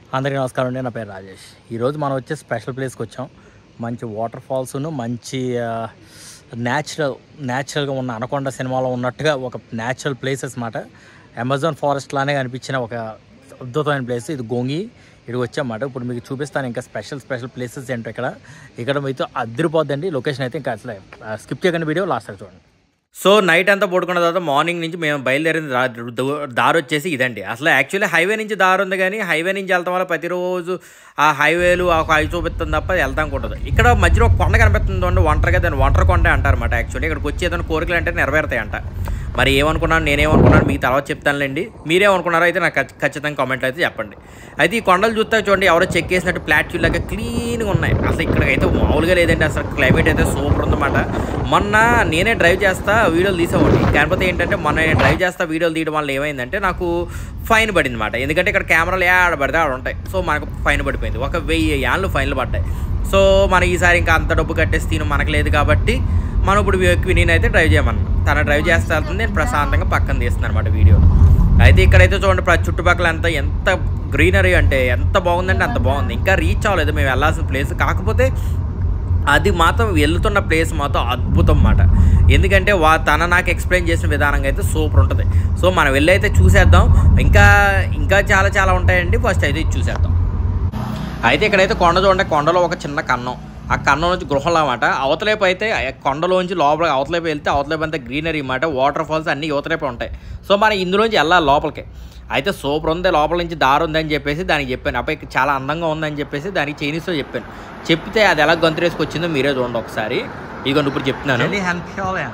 అందరికీ నమస్కారం అండి నా పేరు రాజేష్ ఈరోజు మనం వచ్చే స్పెషల్ ప్లేస్కి వచ్చాం మంచి వాటర్ ఫాల్స్ను మంచి న్యాచురల్ న్యాచురల్గా ఉన్న అనకొండ సినిమాలో ఉన్నట్టుగా ఒక న్యాచురల్ ప్లేసెస్ మాట అమెజాన్ ఫారెస్ట్ లానే కనిపించిన ఒక అద్భుతమైన ప్లేస్ ఇది గోంగి ఇక్కడికి వచ్చామాట ఇప్పుడు మీకు చూపిస్తాను ఇంకా స్పెషల్ స్పెషల్ ప్లేసెస్ ఏంటో ఇక్కడ ఇక్కడ మీతో అద్దరిపోద్దండి లొకేషన్ అయితే ఇంకా అసలు స్కిప్ చేయకుండా వీడియో లాస్ట్ చూడండి సో నైట్ అంతా పడుకున్న తర్వాత మార్నింగ్ నుంచి మేము బయలుదేరిన దా- దో- దారి వచ్చేసి ఇదండి అసలు యాక్చువల్లీ హైవే నుంచి దారి ఉంది కానీ హైవే నుంచి వెళ్తాం వల్ల ప్రతిరోజు ఆ హైవేలు ఆ హై చూపిస్తుంది తప్ప వెళ్తాం ఉండదు ఇక్కడ మధ్యలో ఒక కొండ కనిపిస్తుంది చూడండి ఒంటరిగా దాన్ని ఒంటరి కొండ అంటారన్నమాట యాక్చువల్లీ ఇక్కడికి వచ్చి ఏదైనా కోరికలు అంటే నెరవేరుతాయంట మరి ఏమనుకున్నాను నేనేమనుకున్నాను మీకు తర్వాత చెప్తానులేండి మీరేమనుకున్నారో అయితే నాకు ఖచ్చి- ఖచ్చితంగా కామెంట్ అయితే చెప్పండి అయితే ఈ కొండలు చూస్తే చూడండి ఎవరో చెక్ చేసినట్టు ప్లాట్యూ లాగా క్లీన్గా ఉన్నాయి అసలు ఇక్కడికైతే మామూలుగా లేదండి అసలు క్లైమేట్ అయితే సూపర్ ఉందన్నమాట మొన్న నేనే డ్రైవ్ చేస్తా వీడియోలు తీసేవాడిని కాకపోతే ఏంటంటే మొన్న నేను డ్రైవ్ చేస్తా వీడియోలు తీయడం వల్ల ఏమైందంటే నాకు ఫైన్ పడింది అనమాట ఎందుకంటే ఇక్కడ కెమెరాలు ఆడ పడితే ఆడ ఉంటాయి సో మనకు ఫైన్ పడిపోయింది ఒక వెయ్యి యాన్లు ఫైన్లు పడ్డాయి సో మన ఈసారి ఇంకా అంత డబ్బు కట్టేసి తిను మనకు లేదు కాబట్టి మనం ఇప్పుడు ఎక్కువ నేనైతే డ్రైవ్ చేయమన్నా తన డ్రైవ్ చేస్తే వెళ్తుంది నేను ప్రశాంతంగా పక్కన తీస్తున్నాను అనమాట వీడియో అయితే ఇక్కడైతే చూడండి ప్ర- చుట్టుపక్కల ఎంత ఎంత గ్రీనరీ అంటే ఎంత బాగుందంటే అంత బాగుంది ఇంకా రీచ్ అవ్వలేదు మేము వెళ్ళాల్సిన ప్లేస్ కాకపోతే అది మాత్రం వెళ్తున్న ప్లేస్ మాత్రం అద్భుతం అన్నమాట ఎందుకంటే వా తన నాకు ఎక్స్ప్లెయిన్ చేసిన విధానంగా అయితే సూపర్ ఉంటుంది సో మనం వెళ్ళి అయితే చూసేద్దాం ఇంకా ఇంకా చాలా చాలా ఉంటాయండి ఫస్ట్ అయితే ఇది చూసేద్దాం అయితే ఇక్కడైతే కొండ చూడండి కొండలో ఒక చిన్న కన్నం ఆ కన్నం నుంచి గృహంలో అన్నమాట అవతలేపు అయితే ఆ కొండలోంచి లోపల అవతలేపు వెళ్తే అవతలేపు అంతా గ్రీనరీ అన్నమాట వాటర్ ఫాల్స్ అన్ని యువతలేపు ఉంటాయి సో మనం ఇందులోంచి వెళ్ళాలి లోపలికి అయితే సూపర్ ఉంది లోపల నుంచి దారి ఉందని చెప్పేసి దానికి చెప్పాను అప్పుడు ఇక్కడ చాలా అందంగా ఉందని చెప్పేసి దానికి చైనీస్లో చెప్పాను చెప్తే అది ఎలా గొంతురేసుకొచ్చిందో మీరే చూడండి ఒకసారి ఇదిగోండి ఇప్పుడు చెప్తున్నాను 这里很漂亮，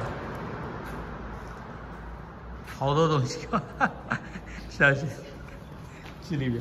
好多东西，小心，这里边。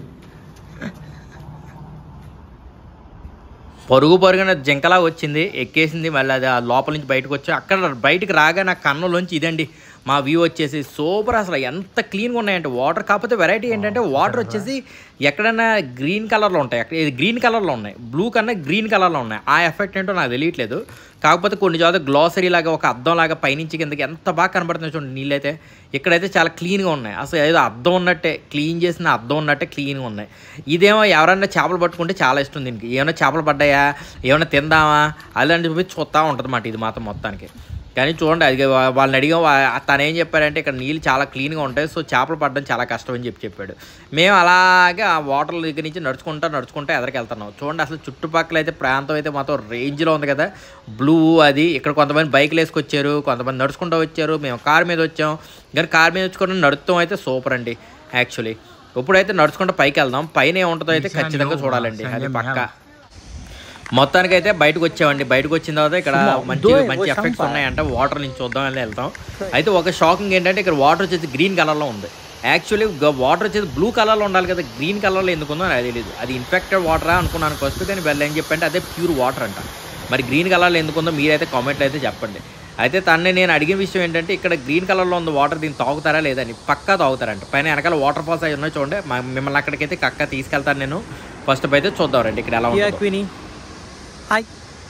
పరుగు పరుగున జింకలా వచ్చింది ఎక్కేసింది మళ్ళీ అది ఆ లోపల నుంచి బయటకు వచ్చి అక్కడ బయటకు రాగా నా కన్నులోంచి ఇదండి మా వ్యూ వచ్చేసి సూపర్ అసలు ఎంత క్లీన్గా ఉన్నాయంటే వాటర్ కాకపోతే వెరైటీ ఏంటంటే వాటర్ వచ్చేసి ఎక్కడైనా గ్రీన్ కలర్లో ఉంటాయి అక్కడ ఇది గ్రీన్ కలర్లో ఉన్నాయి బ్లూ కన్నా గ్రీన్ కలర్లో ఉన్నాయి ఆ ఎఫెక్ట్ ఏంటో నాకు తెలియట్లేదు కాకపోతే కొన్ని చోట్ల గ్లాసరీ లాగా ఒక అద్దం లాగా పైనుంచి కిందకి ఎంత బాగా కనబడుతుంది చూడండి నీళ్ళైతే ఇక్కడైతే చాలా క్లీన్గా ఉన్నాయి అసలు ఏదో అద్దం ఉన్నట్టే క్లీన్ చేసిన అద్దం ఉన్నట్టే క్లీన్గా ఉన్నాయి ఇదేమో ఎవరన్నా చేపలు పట్టుకుంటే చాలా ఇష్టం దీనికి ఏమైనా చేపలు పడ్డాయా ఏమైనా తిందామా అలాంటి చెప్పి చూస్తూ ఉంటుంది అన్నమాట ఇది మాత్రం మొత్తానికి కానీ చూడండి అది వా- వాళ్ళని అడిగాం వా- తను ఏం చెప్పారంటే ఇక్కడ నీళ్ళు చాలా క్లీన్గా ఉంటాయి సో చేపలు పడడం చాలా కష్టం అని చెప్పి చెప్పాడు మేము అలాగే ఆ వాటర్ దగ్గర నుంచి నడుచుకుంటా నడుచుకుంటా ఎదరికి వెళ్తున్నాం చూడండి అసలు చుట్టుపక్కల అయితే ప్రాంతం అయితే మాత్రం రేంజ్లో ఉంది కదా బ్లూ అది ఇక్కడ కొంతమంది బైక్లు వేసుకొచ్చారు కొంతమంది నడుచుకుంటూ వచ్చారు మేము కార్ మీద వచ్చాం కానీ కార్ మీద వచ్చుకొని నడుస్తాం అయితే సూపర్ అండి యాక్చువల్లీ ఇప్పుడైతే నడుచుకుంటూ పైకి వెళ్దాం పైన ఏముంటుందో అయితే ఖచ్చితంగా చూడాలండి అది పక్కా మొత్తానికి అయితే బయటకు వచ్చామండి బయటకు వచ్చిన తర్వాత ఇక్కడ మంచి మంచి ఎఫెక్ట్స్ ఉన్నాయంట వాటర్ నుంచి చూద్దాం అని వెళ్తాం అయితే ఒక షాకింగ్ ఏంటంటే ఇక్కడ వాటర్ వచ్చేసి గ్రీన్ కలర్లో ఉంది యాక్చువల్లీ వాటర్ వచ్చేసి బ్లూ కలర్లో ఉండాలి కదా గ్రీన్ కలర్లో ఎందుకు ఉందో నాకు తెలియదు అది ఇన్ఫెక్టెడ్ వాటరా అనుకున్నాను ఫస్ట్ కానీ వెళ్ళి ఏం చెప్పంటే అదే ప్యూర్ వాటర్ అంట మరి గ్రీన్ కలర్లో ఎందుకు ఉందో మీరైతే కామెంట్లో అయితే చెప్పండి అయితే తన్నే నేను అడిగిన విషయం ఏంటంటే ఇక్కడ గ్రీన్ కలర్లో ఉంది వాటర్ దీన్ని తాగుతారా లేదని పక్కా తాగుతారంట పైన వెనకాల వాటర్ ఫాల్స్ అవి ఉన్నాయి చూడండి మ- మిమ్మల్ని అక్కడికైతే కక్క తీసుకెళ్తాను నేను ఫస్ట్ అయితే చూద్దాం రండి ఇక్కడ ఎలా ఉంటుందో. క్వీనీ హాయ్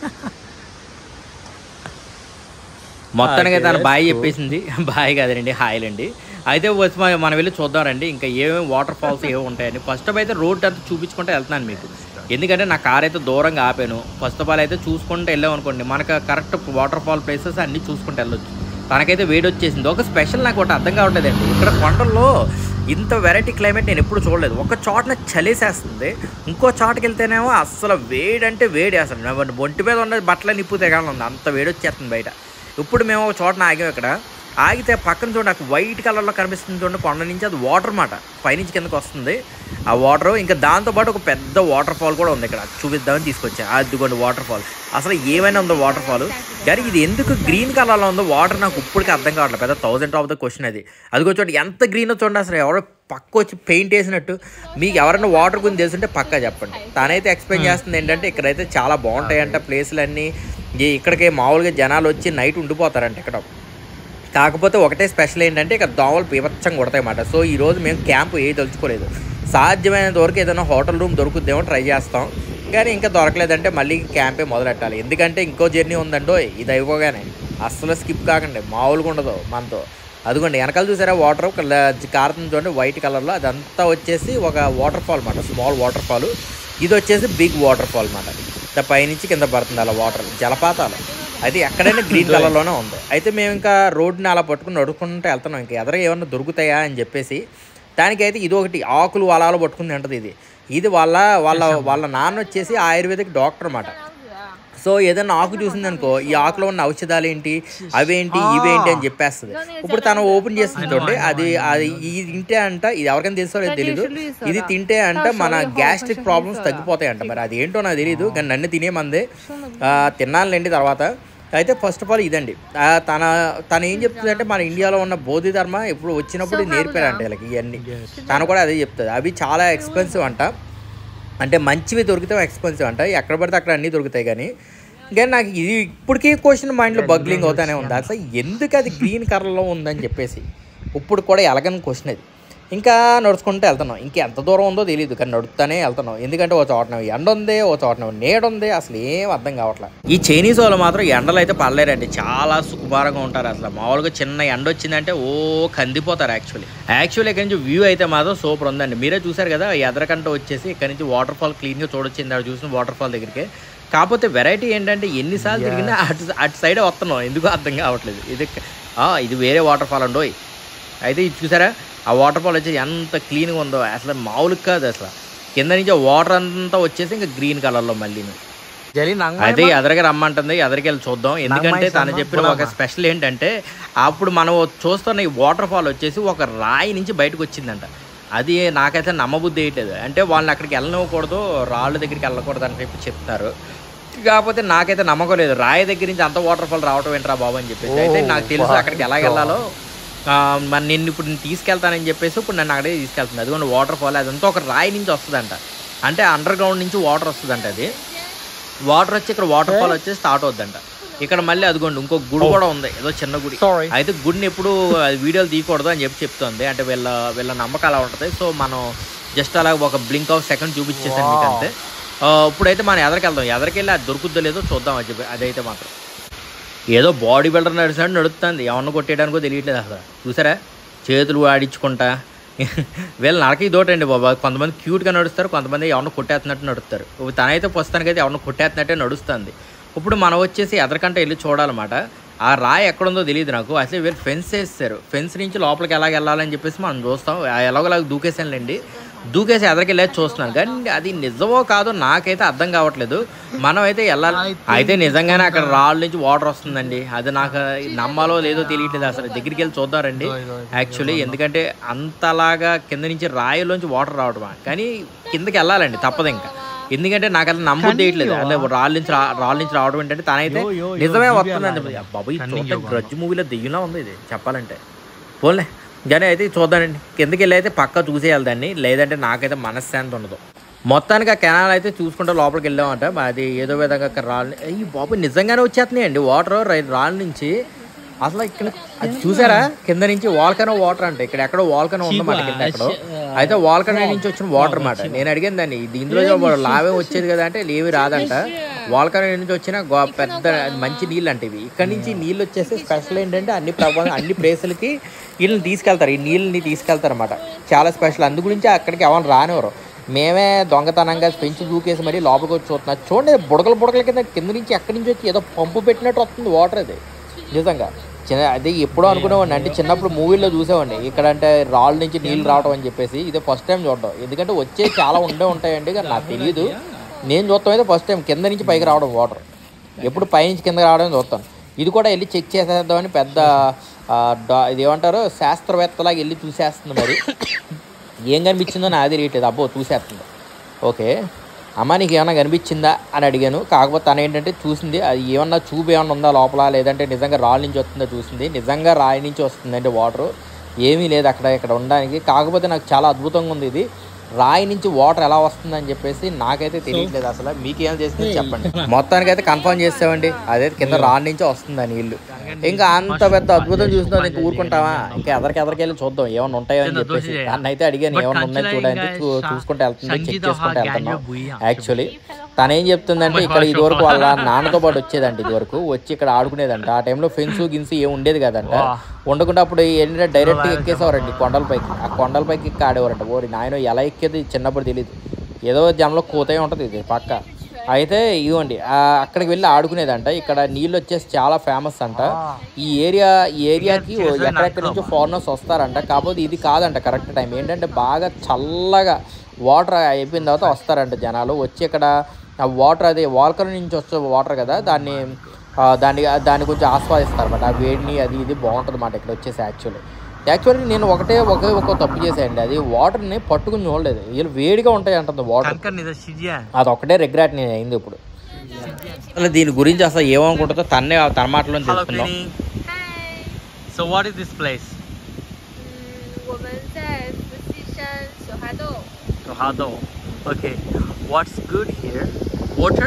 మొత్తానికి తను బాయ్ చెప్పేసింది బాయ్ కదండి హాయిల్ అండి అయితే వచ్చి మనం- మనం వెళ్ళి చూద్దామండి ఇంకా ఏమేమి వాటర్ ఫాల్స్ ఏమి ఉంటాయని ఫస్ట్ ఆఫ్ అయితే రోడ్ అంతా చూపించుకుంటే వెళ్తున్నాను మీకు ఎందుకంటే నా కార్ అయితే దూరంగా ఆపాను ఫస్ట్ ఆఫ్ ఆల్ అయితే చూసుకుంటూ వెళ్ళాం అనుకోండి మనకు కరెక్ట్ వాటర్ ఫాల్ ప్లేసెస్ అన్నీ చూసుకుంటూ వెళ్ళొచ్చు తనకైతే వేడి వచ్చేసింది ఒక స్పెషల్ నాకు ఒకటి అర్థం కావట్లేదండి ఇక్కడ కొండల్లో ఇంత వెరైటీ క్లైమేట్ నేను ఎప్పుడు చూడలేదు ఒక చోటన చలేసేస్తుంది ఇంకో చోటకి వెళ్తేనేమో అసలు వేడి అంటే వేడి అసలు నా ఒంటి మీద ఉన్న బట్టల నిప్పు తెగాలని ఉంది అంత వేడి వచ్చేస్తుంది బయట ఇప్పుడు మేము ఒక చోటన ఆగాం ఇక్కడ ఆగితే పక్కన చూడండి నాకు వైట్ కలర్లో కనిపిస్తుంది చూడండి కొండ నుంచి అది వాటర్ మాట పైనుంచి కిందకి వస్తుంది ఆ వాటర్ ఇంకా దాంతోపాటు ఒక పెద్ద వాటర్ ఫాల్ కూడా ఉంది ఇక్కడ చూపిద్దామని తీసుకొచ్చా అదిగోండి వాటర్ ఫాల్ అసలు ఏమైనా ఉందో వాటర్ ఫాల్ కానీ ఇది ఎందుకు గ్రీన్ కలర్లో ఉందో వాటర్ నాకు ఇప్పటికీ అర్థం కావట్లేదు పెద్ద థౌసండ్ ఆఫ్ ద క్వశ్చన్ అది అదిగో చూడండి ఎంత గ్రీన్ చూడండి అసలు ఎవరో పక్క వచ్చి పెయింట్ వేసినట్టు మీకు ఎవరైనా వాటర్ గురించి తెలుసుంటే పక్కా చెప్పండి తనైతే ఎక్స్ప్లెయిన్ చేస్తుంది ఏంటంటే ఇక్కడైతే చాలా బాగుంటాయంట ప్లేసులన్నీ ఈ- ఇక్కడికి మామూలుగా జనాలు వచ్చి నైట్ ఉండిపోతారంట ఇక్కడ కాకపోతే ఒకటే స్పెషల్ ఏంటంటే ఇక్కడ దోమలు పీపచ్చంగా కొడతాయి అన్నమాట సో ఈ రోజు మేము క్యాంప్ ఏ తలుచుకోలేదు సాధ్యమైనంత వరకు ఏదైనా హోటల్ రూమ్ దొరుకుద్దేమో ట్రై చేస్తాం కానీ ఇంకా దొరకలేదంటే మళ్ళీ క్యాంపే మొదలెట్టాలి ఎందుకంటే ఇంకో జర్నీ ఉందండో ఇది అయిపోగానే అస్సలు స్కిప్ కాకండి మామూలుగా ఉండదు మనతో అదిగోండి వెనకాల చూసారా వాటర్ కారుతుంది చూడండి వైట్ కలర్లో అదంతా వచ్చేసి ఒక వాటర్ ఫాల్ అనమాట స్మాల్ వాటర్ ఫాల్ ఇది వచ్చేసి బిగ్ వాటర్ ఫాల్ అనమాట పైనుంచి కింద పడుతుంది అలా వాటర్ జలపాతాలు అది ఎక్కడైనా గ్రీన్ కలర్లోనే ఉంది అయితే మేము ఇంకా రోడ్ని అలా పట్టుకుని నడుచుకుంటూ వెళ్తున్నాం ఇంకా ఎదర ఏమన్నా దొరుకుతాయా అని చెప్పేసి దానికైతే ఇది ఒకటి ఆకులు అలాలో పట్టుకుని ఉంటుంది ఇది ఇది వాళ్ళ వాళ్ళ వాళ్ళ నాన్న వచ్చేసి ఆయుర్వేదిక్ డాక్టర్ అన్నమాట సో ఏదైనా ఆకు చూసింది అనుకో ఈ ఆకులో ఉన్న ఔషధాలు ఏంటి అవేంటి ఇవేంటి అని చెప్పేస్తుంది ఇప్పుడు తను ఓపెన్ చేస్తుంది చూడండి అది అది ఇది తింటే అంట ఇది ఎవరికైనా తెలుసో లేదో తెలీదు ఇది తింటే అంట మన గ్యాస్ట్రిక్ ప్రాబ్లమ్స్ తగ్గిపోతాయి అంట మరి అది ఏంటో నాకు తెలియదు కానీ నన్ను తినేమంది తిన్నానులేండి తర్వాత అయితే ఫస్ట్ ఆఫ్ ఆల్ ఇదండి ఆ, తన తను ఏం చెప్తుందంటే మన ఇండియాలో ఉన్న బోధి ధర్మ ఇప్పుడు వచ్చినప్పుడు నేర్పారంట వీళ్ళకి ఇవన్నీ తను కూడా అదే చెప్తుంది అవి చాలా ఎక్స్పెన్సివ్ అంట అంటే మంచివి దొరికితే ఎక్స్పెన్సివ్ అంట ఎక్కడ పడితే అక్కడ అన్నీ దొరుకుతాయి కానీ కానీ నాకు ఇది ఇప్పటికీ క్వశ్చన్ మైండ్లో బగ్లింగ్ అవుతానే ఉంది అసలు ఎందుకు అది గ్రీన్ కలర్లో ఉందని చెప్పేసి ఇప్పుడు కూడా ఎలగని క్వశ్చన్ అది ఇంకా నడుచుకుంటూ వెళ్తున్నాం ఇంకా ఎంత దూరం ఉందో తెలియదు కానీ నడుస్తూనే వెళ్తున్నాం ఎందుకంటే ఓ చోటన ఎండ ఉంది ఓ చోటన నీడ ఉంది అసలు ఏం అర్థం కావట్లేదు ఈ చైనీస్ వాళ్ళు మాత్రం ఎండలు అయితే పడలేరండి చాలా సుకుమారంగా ఉంటారు అసలు మామూలుగా చిన్న ఎండ వచ్చిందంటే ఓ కందిపోతారు యాక్చువల్లీ యాక్చువల్లీ ఇక్కడ నుంచి వ్యూ అయితే మాత్రం సూపర్ ఉందండి మీరే చూసారు కదా ఎదరకంట వచ్చేసి ఇక్కడ నుంచి వాటర్ ఫాల్ క్లీన్గా చూడొచ్చింది అక్కడ చూసిన వాటర్ ఫాల్ దగ్గరికి కాకపోతే వెరైటీ ఏంటంటే ఎన్నిసార్లు తిరిగినా అటు అటు సైడే వస్తున్నాం ఎందుకు అర్థం కావట్లేదు ఇది ఆ, ఇది వేరే వాటర్ ఫాల్ అండోయ్ అయితే ఇది చూసారా ఆ వాటర్ ఫాల్ వచ్చేసి ఎంత క్లీన్గా ఉందో అసలు మామూలు కాదు అసలు కింద నుంచి వాటర్ అంతా వచ్చేసి ఇంకా గ్రీన్ కలర్లో మళ్ళీ అయితే ఎదరగా రమ్మంటుంది ఎదరికి వెళ్ళి చూద్దాం ఎందుకంటే తను చెప్పిన ఒక స్పెషల్ ఏంటంటే అప్పుడు మనం చూస్తున్న ఈ వాటర్ ఫాల్ వచ్చేసి ఒక రాయి నుంచి బయటకు వచ్చిందంట అది నాకైతే నమ్మబుద్ధి వేయట్లేదు అంటే వాళ్ళని అక్కడికి వెళ్ళనివ్వకూడదు రాళ్ళ దగ్గరికి వెళ్ళకూడదు అని చెప్పి చెప్తారు కాకపోతే నాకైతే నమ్మకం లేదు రాయి దగ్గర నుంచి అంత వాటర్ ఫాల్ రావటం ఏంట్రా బాబు అని చెప్పేసి అయితే నాకు తెలుసు అక్కడికి ఎలా వెళ్ళాలో ఆ, మరి నేను ఇప్పుడు నేను తీసుకెళ్తానని చెప్పేసి ఇప్పుడు నన్ను అక్కడే తీసుకెళ్తుంది అదిగోండి వాటర్ ఫాల్ అదంతా ఒక రాయి నుంచి వస్తుందంట అంటే అండర్ గ్రౌండ్ నుంచి వాటర్ వస్తుందంట అది వాటర్ వచ్చి ఇక్కడ వాటర్ ఫాల్ వచ్చి స్టార్ట్ అవుద్దంట ఇక్కడ మళ్ళీ అదిగోండి ఇంకో గుడి కూడా ఉంది ఏదో చిన్న గుడి Sorry. అయితే గుడిని ఎప్పుడు అది వీడియోలు తీయకూడదు అని చెప్పి చెప్తుంది అంటే వీళ్ళ వీళ్ళ నమ్మకం అలా ఉంటుంది సో మనం జస్ట్ అలా ఒక బ్లింక్ ఆఫ్ సెకండ్ చూపించేసాను మీకు అంతే ఆ, ఇప్పుడైతే మనం ఎదరికి వెళ్దాం ఎదరికి వెళ్ళి అది దొరుకుద్దో లేదో చూద్దాం అని చెప్పి అదైతే మాత్రం ఏదో బాడీ బిల్డర్ నడిచినట్టు నడుస్తుంది ఎవరిని కొట్టేయడానికో తెలియట్లేదు అసలు చూసారా చేతులు ఆడించుకుంటా వీళ్ళు నరక ఇదోటండి బాబా కొంతమంది క్యూట్గా నడుస్తారు కొంతమంది ఎవరిని కొట్టేస్తున్నట్టు నడుస్తారు ఇప్పుడు తనైతే ప్రస్తుతానికైతే ఎవరిని కొట్టేస్తున్నట్టే నడుస్తుంది ఇప్పుడు మనం వచ్చేసి ఎదరికంటే వెళ్ళి చూడాలన్నమాట ఆ రాయి ఎక్కడుందో తెలియదు నాకు అసలు వీళ్ళు ఫెన్స్ వేస్తారు ఫెన్స్ నుంచి లోపలికి ఎలాగ వెళ్ళాలని చెప్పేసి మనం చూస్తాం ఆ ఎలాగోలాగ దూకేసానులేండి దూకేసి ఎదరికి వెళ్ళేది చూస్తున్నాను కానీ అది నిజమో కాదో నాకైతే అర్థం కావట్లేదు మనం అయితే వెళ్ళాలి అయితే నిజంగానే అక్కడ రాళ్ళ నుంచి వాటర్ వస్తుందండి అది నాకు నమ్మాలో లేదో తెలియట్లేదు అసలు దగ్గరికి వెళ్ళి చూద్దారండి యాక్చువల్లీ ఎందుకంటే అంతలాగా కింద నుంచి రాయిలోంచి వాటర్ రావడం కానీ కిందకి వెళ్ళాలండి తప్పదు ఇంకా ఎందుకంటే నాకు అసలు నమ్మబుద్ధి వేయట్లేదు అంటే రాళ్ళ నుంచి రా- రాళ్ళ నుంచి రావడం ఏంటంటే తనైతే యో, యో, నిజమే యో, వస్తుందండి అలా. బాబు ఈ Cunning చూస్తే yoga. గ్రడ్జ్ మూవీలో దెయ్యంలా ఉంది ఇది చెప్పాలంటే పోలే కానీ అయితే చూద్దానండి కిందకి వెళ్ళి అయితే పక్క చూసేయాలి దాన్ని లేదంటే నాకైతే మనశ్శాంతి ఉండదు మొత్తానికి ఆ కెనాల్ అయితే చూసుకుంటే లోపలికి వెళ్ళామంట మరి అది ఏదో విధంగా అక్కడ రాళ్ళు ఈ బాబు నిజంగానే వచ్చేస్తున్నాయి అండి వాటర్ రాళ్ళ నుంచి అసలు ఇక్కడ అది చూసారా కింద నుంచి వాల్కనో వాటర్ అంటే ఇక్కడ ఎక్కడో వాల్కనో ఉందన్నమాట కింద ఎక్కడో అయితే వాల్కనో నుంచి వచ్చిన వాటర్ మాట నేను అడిగాను దాన్ని దీంట్లో లావే వచ్చేది కదా అంటే లేవి రాదంట వాల్కనో నుంచి వచ్చిన గో- పెద్ద మంచి నీళ్ళు అంటే ఇవి ఇక్కడ నుంచి నీళ్ళు వచ్చేసి స్పెషల్ ఏంటంటే అన్ని ప్రభా అన్ని ప్లేసులకి వీళ్ళని తీసుకెళ్తారు ఈ నీళ్ళని తీసుకెళ్తారు అనమాట చాలా స్పెషల్ అందు గురించి అక్కడికి ఎవరు రానివ్వరు మేమే దొంగతనంగా పెంచి దూకేసి మరి లోపలికి వచ్చి చూస్తున్నాం చూడండి బుడగలు బుడగల కింద కింద నుంచి ఎక్కడి నుంచి వచ్చి ఏదో పంపు పెట్టినట్టు వస్తుంది వాటర్ అది నిజంగా చిన్న అది ఎప్పుడో అనుకునేవాడిని అంటే చిన్నప్పుడు మూవీల్లో చూసేవాడిని ఇక్కడ అంటే రాళ్ళ నుంచి నీళ్ళు రావడం అని చెప్పేసి ఇదే ఫస్ట్ టైం చూడడం ఎందుకంటే వచ్చే చాలా ఉండే ఉంటాయండి కానీ నాకు తెలియదు నేను చూస్తాం అయితే ఫస్ట్ టైం కింద నుంచి పైకి రావడం వాటర్ ఎప్పుడు పైనుంచి కింద రావడం చూస్తాను ఇది కూడా వెళ్ళి చెక్ చేసేద్దామని పెద్ద ఆ, డా- ఇది ఏమంటారు శాస్త్రవేత్తలాగా వెళ్ళి చూసేస్తుంది మరి ఏం కనిపించిందో నాకు తెలియట్లేదు అబ్బో చూసేస్తుంది ఓకే అమ్మ నీకు ఏమన్నా కనిపించిందా అని అడిగాను కాకపోతే తను ఏంటంటే చూసింది అది ఏమన్నా చూపు ఏమన్నా ఉందా లోపల లేదంటే నిజంగా రాళ్ళ నుంచి వస్తుందా చూసింది నిజంగా రాయి నుంచి వస్తుందండి వాటర్ ఏమీ లేదు అక్కడ ఇక్కడ ఉండడానికి కాకపోతే నాకు చాలా అద్భుతంగా ఉంది ఇది రాయి నుంచి వాటర్ ఎలా వస్తుందని చెప్పేసి నాకైతే తెలియట్లేదు అసలు మీకేం చేసిందో చెప్పండి మొత్తానికి అయితే కన్ఫర్మ్ చేసామండి అదే కింద రాళ్ళ నుంచి వస్తుంది ఆ నీళ్లు ఇంకా అంత పెద్ద అద్భుతం చూసినా ఇంకా ఊరుకుంటావా ఇంకా ఎదరికి ఎదరికి వెళ్ళి చూద్దాం ఏమైనా ఉంటాయో అని చెప్పేసి దాన్ని అయితే అడిగాను ఏమైనా ఉన్నాయి చూడండి చూ- చూసుకుంటూ వెళ్తుంది చెక్ చేసుకుంటూ వెళ్తున్నాం యాక్చువల్లీ తను ఏం చెప్తుందంటే ఇక్కడ ఇదివరకు వాళ్ళ నాన్నతో పాటు వచ్చేదంట ఇదివరకు వచ్చి ఇక్కడ ఆడుకునేదంట ఆ టైంలో ఫెన్స్ గిన్స్ ఏం ఉండేది కదంట ఉండకుండా అప్పుడు ఏంటంటే డైరెక్ట్ ఎక్కేసేవారండి కొండలపైకి ఆ కొండలపైకి ఎక్కి ఆడేవారంట ఓరి నాయన ఎలా ఎక్కేది చిన్నప్పుడు తెలియదు ఏదో జనంలో కూతే ఉంటుంది ఇది పక్క అయితే ఇవ్వండి అక్కడికి వెళ్ళి ఆడుకునేదంట ఇక్కడ నీళ్ళు వచ్చేసి చాలా ఫేమస్ అంట ఈ ఏరియా ఈ ఏరియాకి ఎక్కడెక్కడి నుంచో ఫారినర్స్ వస్తారంట కాకపోతే ఇది కాదంట కరెక్ట్ టైం ఏంటంటే బాగా చల్లగా వాటర్ అయిపోయిన తర్వాత వస్తారంట జనాలు వచ్చి ఇక్కడ ఆ వాటర్ అది వాల్కర్ నుంచి వచ్చే వాటర్ కదా దాన్ని ఆ, దాన్ని దాన్ని కొంచెం ఆస్వాదిస్తారు అనమాట ఆ వేడిని అది ఇది బాగుంటుంది అన్నమాట ఇక్కడ వచ్చేసి యాక్చువల్లీ యాక్చువల్లీ నేను ఒకటే ఒకే ఒక తప్పు చేశానండి అది వాటర్ని పట్టుకుని చూడలేదు వీళ్ళు వేడిగా ఉంటాయి అంటుంది వాటర్ కంకర్ నిద షిజియా అది ఒకటే రిగ్రెట్ నేను అయింది ఇప్పుడు అసలు దీని గురించి అసలు ఏమనుకుంటుందో తన్నే తన మాటలో హలో తెలుసుకుందాం cleaning 嗨， so what is this place 嗯，我们在福气山雪花洞， Rohado. Okay. What's good here? Water?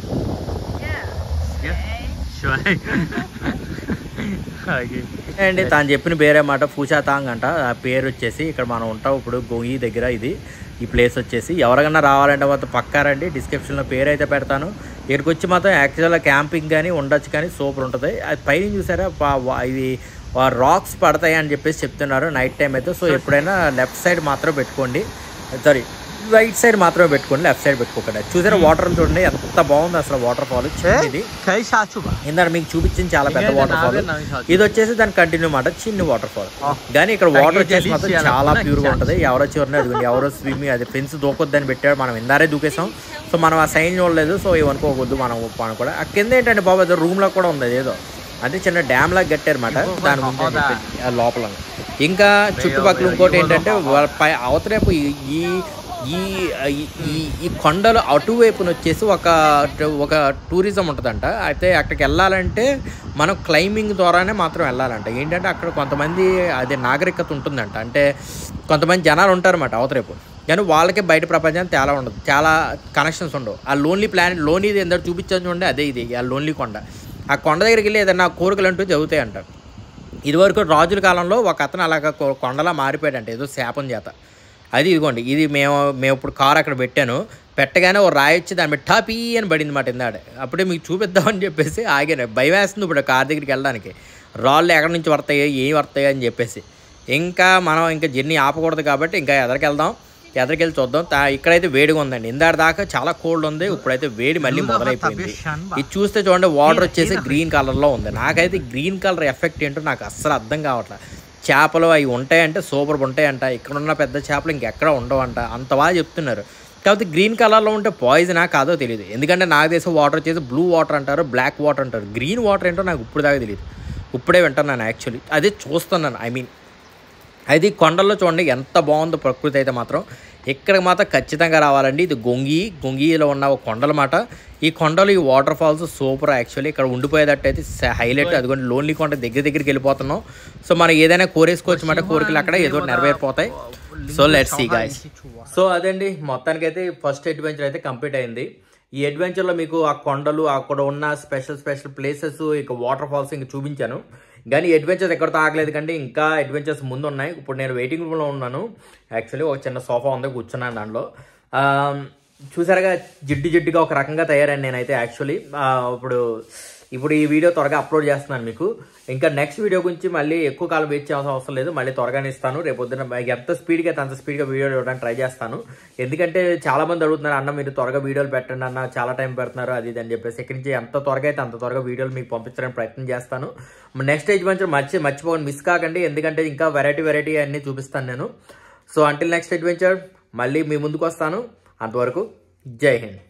yeah， Yeah. 水， Sure. okay. అండి తాను చెప్పిన పేరే మాట పూషాతాంగ్ అంట ఆ పేరు వచ్చేసి ఇక్కడ మనం ఉంటాం ఇప్పుడు గొంగి దగ్గర ఇది ఈ ప్లేస్ వచ్చేసి ఎవరికైనా రావాలంటే మాత్రం పక్కారండి డిస్క్రిప్షన్లో పేరు అయితే పెడతాను ఇక్కడికి వచ్చి మాత్రం యాక్చువల్గా క్యాంపింగ్ కానీ ఉండొచ్చు కానీ సూపర్ ఉంటుంది అది పైన చూసారా పా- వా- ఇవి రాక్స్ పడతాయి అని చెప్పేసి చెప్తున్నారు నైట్ టైం అయితే సో ఎప్పుడైనా లెఫ్ట్ సైడ్ మాత్రం పెట్టుకోండి సారీ రైట్ సైడ్ మాత్రమే పెట్టుకోండి లెఫ్ట్ సైడ్ పెట్టుకోకండి చూసారా వాటర్ చూడండి ఎంత బాగుంది అసలు వాటర్ ఫాల్ ఇది 可以下去吧？ ఇందాక మీకు చూపించింది చాలా పెద్ద ఇంకా వాటర్ ఫాల్ నావే నవ్వి సాగు. ఇది వచ్చేసి దాని కంటిన్యూ మాట చిన్న వాటర్ ఫాల్ ఆ. కానీ ఇక్కడ వాటర్ తగ్గి వచ్చేసి మాత్రం తెలిసి చాలా అలా ప్యూర్ గా ఉన్నాయి. ఉంటది ఎవరో చివరిని అదిగోండి ఎవరో స్విమ్మింగ్ అది ఫ్రెండ్స్ దూకొద్దని పెట్టాడు మనం ఇందారే దూకేసాం సో మనం ఆ సైన్ చూడలేదు సో ఏమనుకోవద్దు మనం మనం కూడా ఆ కింద ఏంటంటే బాబు ఏదో రూమ్ లో కూడా ఉంది అది ఏదో అంటే చిన్న డ్యామ్ లాగా కట్టారన్నమాట దాని ముందు అని చెప్పేసి, ఆ లోపల ఇంకా చుట్టుపక్కల ఇంకోటి ఏంటంటే వాళ్ళ పై అవతరేపు ఈ ఈ- ఈ ఈ- ఈ కొండలు అటువైపున వచ్చేసి ఒక ఒక టూరిజం ఉంటుందంట అయితే అక్కడికి వెళ్ళాలంటే మనం క్లైంబింగ్ ద్వారానే మాత్రం వెళ్ళాలంట ఏంటంటే అక్కడ కొంతమంది అదే నాగరికత ఉంటుందంట అంటే కొంతమంది జనాలు ఉంటారన్నమాట అవతరేపు కానీ వాళ్ళకి బయట ప్రపంచం తేలా ఉండదు చాలా కనెక్షన్స్ ఉండవు ఆ లోన్లీ ప్లానెట్ లోన్లీ ఇది ఎందరో చూపించాను చూడండి అదే ఇది ఆ లోన్లీ కొండ ఆ కొండ దగ్గరికి వెళ్ళి ఏదైనా కోరికలు అంటూ జరుగుతాయి అంట ఇదివరకు రాజుల కాలంలో ఒక అతను అలాగ కొ- కొండలా మారిపోయాడంట ఏదో శాపం చేత అది ఇదిగోండి ఇది మేము మేము ఇప్పుడు కారు అక్కడ పెట్టాను పెట్టగానే ఓ రాయి వచ్చి దాని మీద టాపీ అని పడింది మాట ఇందాడ అప్పుడే మీకు చూపిద్దామని చెప్పేసి ఆగాను భయం వేస్తుంది ఇప్పుడు కార్ దగ్గరికి వెళ్ళడానికి రాళ్ళు ఎక్కడి నుంచి పడతాయి ఏం పడతాయి అని చెప్పేసి ఇంకా మనం ఇంకా జర్నీ ఆపకూడదు కాబట్టి ఇంకా ఎదరికి వెళ్దాం ఎదరికి వెళ్ళి చూద్దాం తా- ఇక్కడైతే వేడిగా ఉందండి ఇందాడ దాకా చాలా కోల్డ్ ఉంది ఇప్పుడైతే వేడి మళ్ళీ మొదలైపోయింది ఇది చూస్తే చూడండి వాటర్ వచ్చేసి గ్రీన్ కలర్లో ఉంది నాకైతే గ్రీన్ కలర్ ఎఫెక్ట్ ఏంటో నాకు అస్సలు అర్థం కావట్లేదు చేపలు అవి ఉంటాయంటే సూపర్ ఉంటాయంట ఇక్కడ ఉన్న పెద్ద చేపలు ఇంకెక్కడ ఉండవంట అంత బాగా చెప్తున్నారు కాకపోతే గ్రీన్ కలర్లో ఉంటే పాయిజనా కాదో తెలియదు ఎందుకంటే నాకు తెలిసిన వాటర్ వచ్చేసి బ్లూ వాటర్ అంటారు బ్లాక్ వాటర్ అంటారు గ్రీన్ వాటర్ ఏంటో నాకు ఇప్పుడు దాకా తెలియదు ఇప్పుడే వింటున్నాను యాక్చువల్లీ అదే చూస్తున్నాను ఐ మీన్ అయితే ఈ కొండల్లో చూడండి ఎంత బాగుందో ప్రకృతి అయితే మాత్రం ఇక్కడికి మాత్రం ఖచ్చితంగా రావాలండి ఇది గొంగి గొంగిలో ఉన్న ఒక కొండల మాట ఈ కొండలు ఈ వాటర్ ఫాల్స్ సూపర్ యాక్చువల్లీ ఇక్కడ ఉండిపోయేటట్టయితే హైలైట్ అదిగోండి లోన్లీ కొండ దగ్గర దగ్గరికి వెళ్ళిపోతున్నాం సో మనం ఏదైనా కోరేసుకోవచ్చు మాట కోరికలు అక్కడ ఏదో నెరవేరిపోతాయి so let's see guys so అదండి మొత్తానికైతే ఫస్ట్ అడ్వెంచర్ అయితే కంప్లీట్ అయింది ఈ అడ్వెంచర్లో మీకు ఆ కొండలు అక్కడ ఉన్న స్పెషల్ స్పెషల్ ప్లేసెస్ ఇక వాటర్ ఫాల్స్ ఇంకా చూపించాను కానీ ఈ అడ్వెంచర్స్ ఎక్కడ ఆగలేదు కంటే ఇంకా అడ్వెంచర్స్ ముందు ఉన్నాయి ఇప్పుడు నేను వెయిటింగ్ రూమ్లో ఉన్నాను యాక్చువల్లీ ఒక చిన్న సోఫా ఉంది కూర్చున్నాను దాంట్లో ఆ, చూసారుగా జిడ్డు జిడ్డుగా ఒక రకంగా తయారైంది నేనైతే యాక్చువల్లీ ఇప్పుడు ఇప్పుడు ఈ వీడియో త్వరగా అప్లోడ్ చేస్తున్నాను మీకు ఇంకా నెక్స్ట్ వీడియో గురించి మళ్ళీ ఎక్కువ కాలం వెయిట్ చేయాల్సిన అవసరం లేదు మళ్ళీ త్వరగానే ఇస్తాను రేపు పొద్దున్న మీకు ఎంత స్పీడ్గా అయితే అంత స్పీడ్గా వీడియో ఇవ్వడానికి ట్రై చేస్తాను ఎందుకంటే చాలా మంది అడుగుతున్నారు అన్న మీరు త్వరగా వీడియోలు పెట్టండి అన్న చాలా టైం పెడుతున్నారు అది ఇది అని చెప్పేసి ఇక్కడి నుంచి ఎంత త్వరగా అయితే అంత త్వరగా వీడియోలు మీకు పంపించడానికి ప్రయత్నం చేస్తాను నెక్స్ట్ అడ్వెంచర్ మర్చి మర్చిపోకండి మిస్ కాకండి ఎందుకంటే ఇంకా వెరైటీ వెరైటీ అన్నీ చూపిస్తాను నేను సో అంటిల్ నెక్స్ట్ అడ్వెంచర్ మళ్ళీ మీ ముందుకు వస్తాను అంతవరకు జై హింద్